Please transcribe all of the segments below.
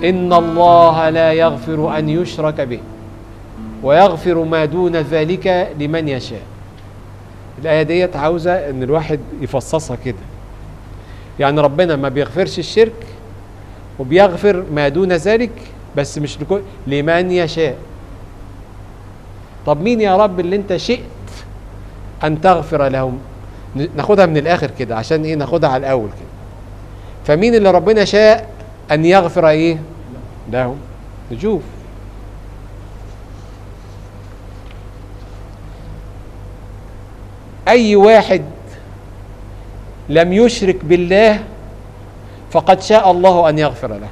إن الله لا يغفر أن يشرك به ويغفر ما دون ذلك لمن يشاء الآية ديت عاوزة إن الواحد يفصصها كده يعني ربنا ما بيغفرش الشرك وبيغفر ما دون ذلك بس مش لكل لمن يشاء طب مين يا رب اللي انت شئت ان تغفر لهم ن- ناخدها من الاخر كده عشان ايه ناخدها على الاول كده فمين اللي ربنا شاء ان يغفر ايه لهم نشوف اي واحد لم يشرك بالله فقد شاء الله ان يغفر له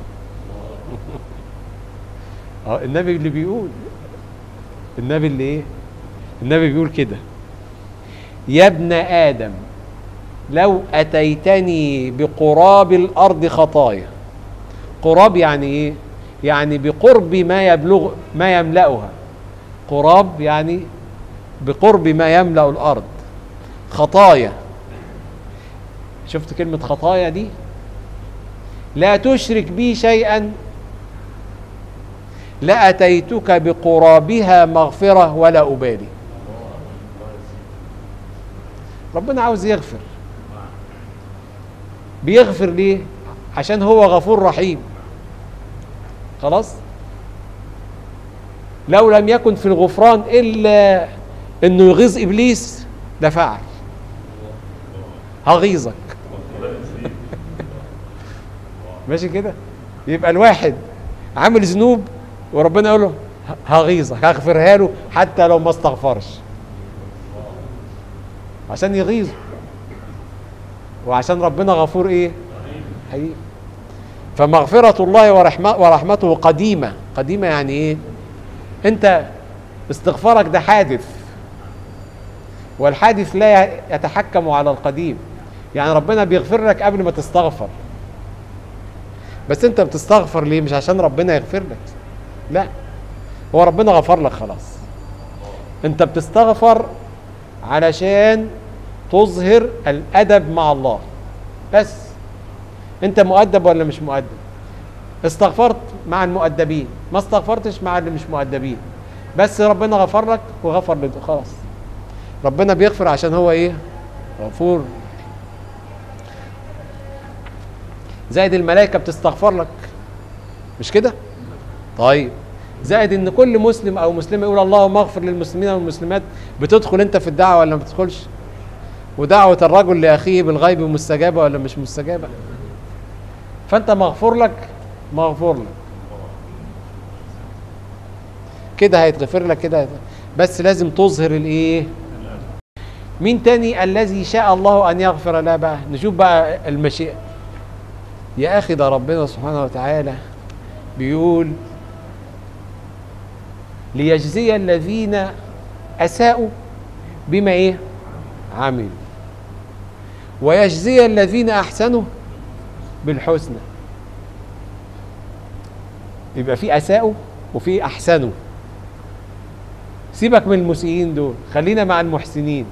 اه النبي اللي بيقول النبي اللي ايه النبي بيقول كده يا ابن ادم لو اتيتني بقراب الارض خطايا قراب يعني ايه يعني بقرب ما يبلغ ما يملأها قراب يعني بقرب ما يملأ الارض خطايا شفت كلمة خطايا دي لا تشرك بي شيئا لأتيتك بقرابها مغفرة ولا أبالي ربنا عاوز يغفر بيغفر ليه عشان هو غفور رحيم خلاص لو لم يكن في الغفران إلا أنه يغيظ إبليس لفعل هغيظك ماشي كده يبقى الواحد عامل ذنوب وربنا يقول له هغيظك هغفرها له حتى لو ما استغفرش عشان يغيظه وعشان ربنا غفور ايه حقيقي فمغفرة الله ورحمة ورحمته قديمة قديمة يعني ايه انت استغفارك ده حادث والحادث لا يتحكم على القديم يعني ربنا بيغفر لك قبل ما تستغفر بس انت بتستغفر ليه مش عشان ربنا يغفر لك لا هو ربنا غفر لك خلاص انت بتستغفر علشان تظهر الادب مع الله بس انت مؤدب ولا مش مؤدب استغفرت مع المؤدبين ما استغفرتش مع اللي مش مؤدبين بس ربنا غفر لك وغفر لك خلاص ربنا بيغفر عشان هو ايه غفور زائد الملائكه بتستغفر لك مش كده طيب زائد ان كل مسلم او مسلمه يقول اللهم اغفر للمسلمين والمسلمات بتدخل انت في الدعوه ولا ما بتدخلش ودعوه الرجل لاخيه بالغيب مستجابه ولا مش مستجابه فانت مغفور لك مغفور لك كده هيتغفر لك كده هيتغفر. بس لازم تظهر الايه مين تاني الذي شاء الله ان يغفر له بقى نشوف بقى المشيئه يا اخي ده ربنا سبحانه وتعالى بيقول ليجزي الذين اساءوا بما ايه عملوا ويجزي الذين احسنوا بالحسنى يبقى في اساءوا وفي احسنوا سيبك من المسيئين دول خلينا مع المحسنين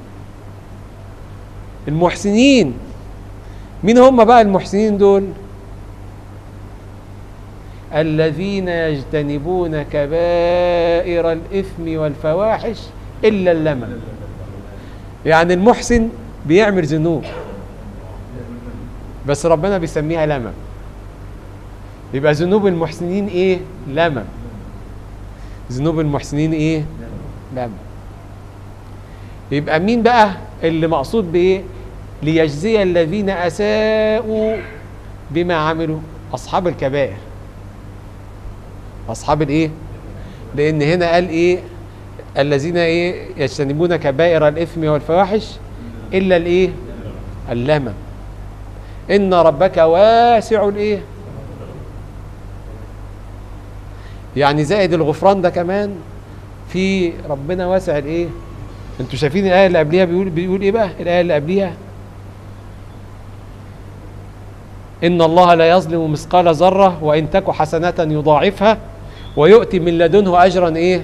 المحسنين مين هم بقى المحسنين دول الذين يجتنبون كبائر الإثم والفواحش إلا اللمم يعني المحسن بيعمل ذنوب بس ربنا بيسميها لمم يبقى ذنوب المحسنين ايه لمم ذنوب المحسنين ايه لمم يبقى مين بقى اللي مقصود بايه ليجزي الذين اساءوا بما عملوا اصحاب الكبائر اصحاب الايه لان هنا قال ايه الذين ايه يجتنبون كبائر الاثم والفواحش الا الايه اللمم ان ربك واسع الايه يعني زائد الغفران ده كمان في ربنا واسع الايه انتوا شايفين الايه اللي قبليها بيقول بيقول ايه بقى الايه اللي قبليها ان الله لا يظلم مثقال ذره وان تك حسنه يضاعفها ويؤتي من لدنه اجرا ايه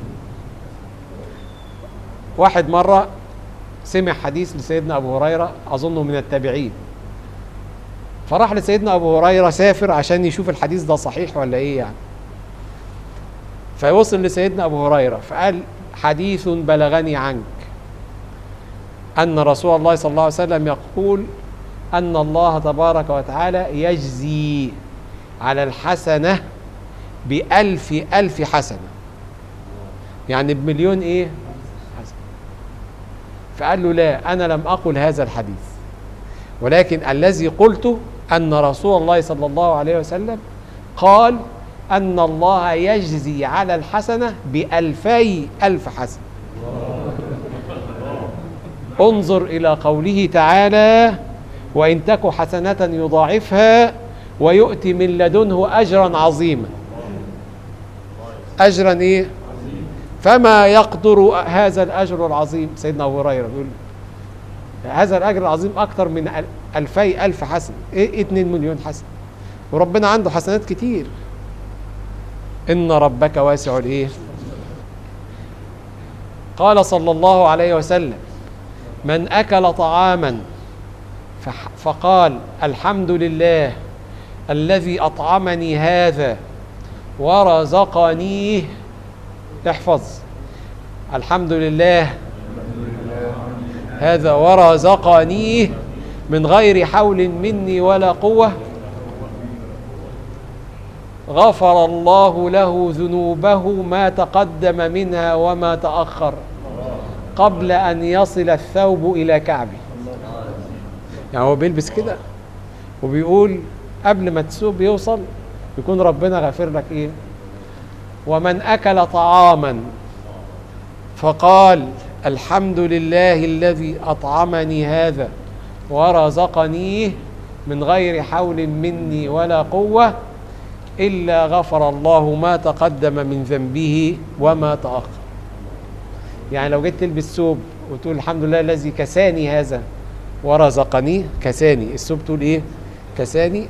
واحد مره سمع حديث لسيدنا ابو هريره اظنه من التابعين فراح لسيدنا ابو هريره سافر عشان يشوف الحديث ده صحيح ولا ايه يعني فوصل لسيدنا ابو هريره فقال حديث بلغني عنك ان رسول الله صلى الله عليه وسلم يقول ان الله تبارك وتعالى يجزي على الحسنه بألف ألف حسنة يعني بمليون إيه حسنة فقال له لا أنا لم أقل هذا الحديث ولكن الذي قلته أن رسول الله صلى الله عليه وسلم قال أن الله يجزي على الحسنة بألفي ألف حسنة انظر إلى قوله تعالى وإن تك حسنة يضاعفها ويؤتي من لدنه أجرا عظيما أجرا إيه فما يقدر هذا الأجر العظيم سيدنا أبو هريرة بيقول هذا الأجر العظيم أكثر من أل- ألفي ألف حسن إيه 2 مليون حسن وربنا عنده حسنات كتير إن ربك واسع الإيه قال صلى الله عليه وسلم من أكل طعاما فح- فقال الحمد لله الذي أطعمني هذا ورزقنيه احفظ الحمد لله هذا ورزقنيه من غير حول مني ولا قوة غفر الله له ذنوبه ما تقدم منها وما تأخر قبل أن يصل الثوب إلى كعبه يعني هو بيلبس كده وبيقول قبل ما الثوب يوصل يكون ربنا غافر لك ايه ومن اكل طعاما فقال الحمد لله الذي اطعمني هذا ورزقنيه من غير حول مني ولا قوه الا غفر الله ما تقدم من ذنبه وما تاخر يعني لو جيت تلبس ثوب وتقول الحمد لله الذي كساني هذا ورزقني كساني الثوب تقول ايه كساني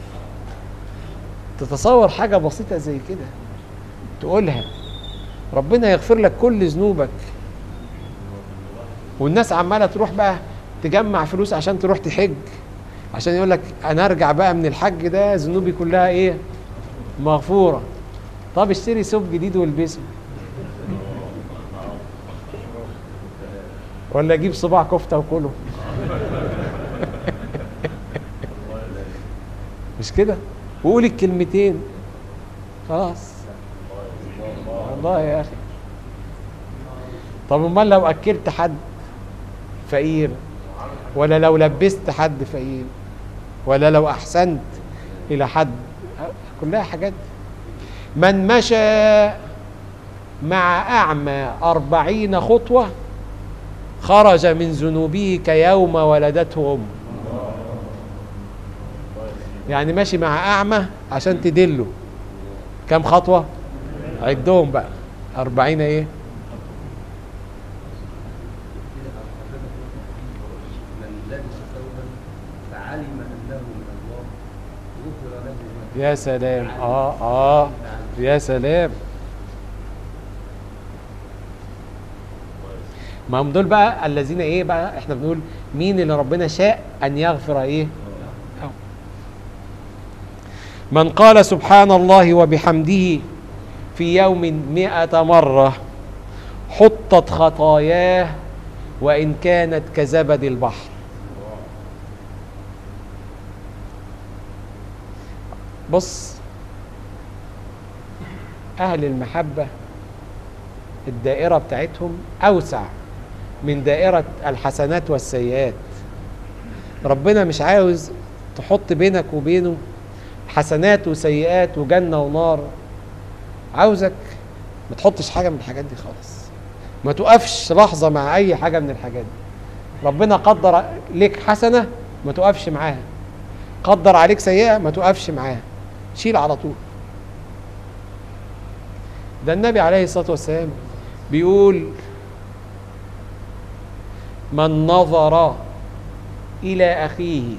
تتصور حاجة بسيطة زي كده تقولها ربنا يغفر لك كل ذنوبك والناس عمالة تروح بقى تجمع فلوس عشان تروح تحج عشان يقول لك انا ارجع بقى من الحج ده ذنوبي كلها ايه مغفورة طب اشتري ثوب جديد والبسه ولا اجيب صباع كفتة وكله مش كده وقول الكلمتين خلاص والله يا اخي طب امال لو اكلت حد فقير ولا لو لبست حد فقير ولا لو احسنت الى حد كلها حاجات من مشى مع اعمى أربعين خطوة خرج من ذنوبه كيوم ولدته امه يعني ماشي مع أعمى عشان تدله كم خطوة عدهم بقى أربعين إيه من لبس ثوبا فعلم انه من الله غفر له ما يا سلام آه آه يا سلام ما هم دول بقى الذين ايه بقى احنا بنقول مين اللي ربنا شاء ان يغفر ايه أو. من قال سبحان الله وبحمده في يوم مئة مرة حطت خطاياه وإن كانت كزبد البحر بص أهل المحبة الدائرة بتاعتهم أوسع من دائرة الحسنات والسيئات ربنا مش عاوز تحط بينك وبينه حسنات وسيئات وجنة ونار عاوزك ما تحطش حاجة من الحاجات دي خالص ما تقفش لحظة مع أي حاجة من الحاجات دي ربنا قدر لك حسنة ما تقفش معاها قدر عليك سيئة ما تقفش معاها شيل على طول ده النبي عليه الصلاة والسلام بيقول من نظر إلى أخيه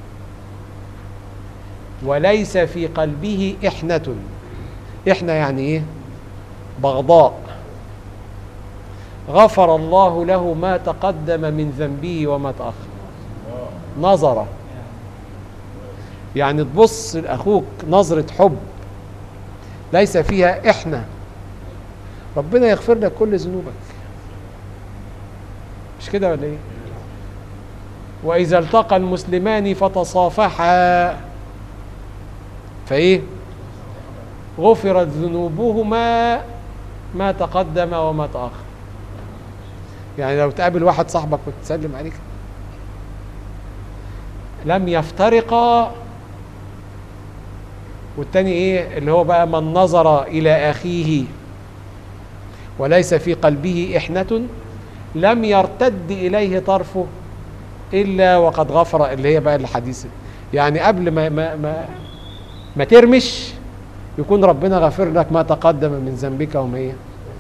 وليس في قلبه إحنة إحنة يعني إيه بغضاء غفر الله له ما تقدم من ذنبه وما تأخر نظر يعني تبص لاخوك نظره حب ليس فيها احنا ربنا يغفر لك كل ذنوبك مش كده ولا ايه واذا التقى المسلمان فتصافحا فايه غفرت ذنوبهما ما تقدم وما تاخر يعني لو تقابل واحد صاحبك وتسلم عليك لم يفترقا والتاني ايه اللي هو بقى من نظر الى اخيه وليس في قلبه احنه لم يرتد اليه طرفه الا وقد غفر اللي هي بقى الحديث يعني قبل ما ما ما, ما ترمش يكون ربنا غفر لك ما تقدم من ذنبك وما ايه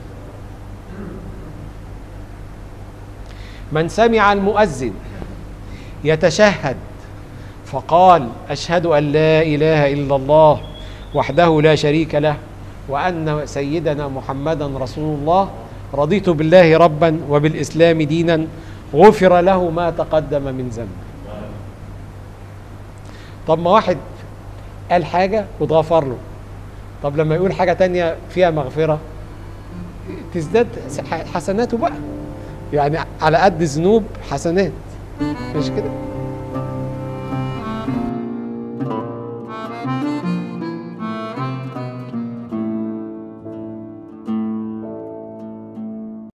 من سمع المؤذن يتشهد فقال اشهد ان لا اله الا الله وحده لا شريك له وان سيدنا محمدا رسول الله رضيت بالله ربا وبالاسلام دينا غفر له ما تقدم من ذنبه طب ما واحد قال حاجه واتغفر له طب لما يقول حاجه تانية فيها مغفره تزداد حسناته بقى يعني على قد ذنوب حسنات مش كده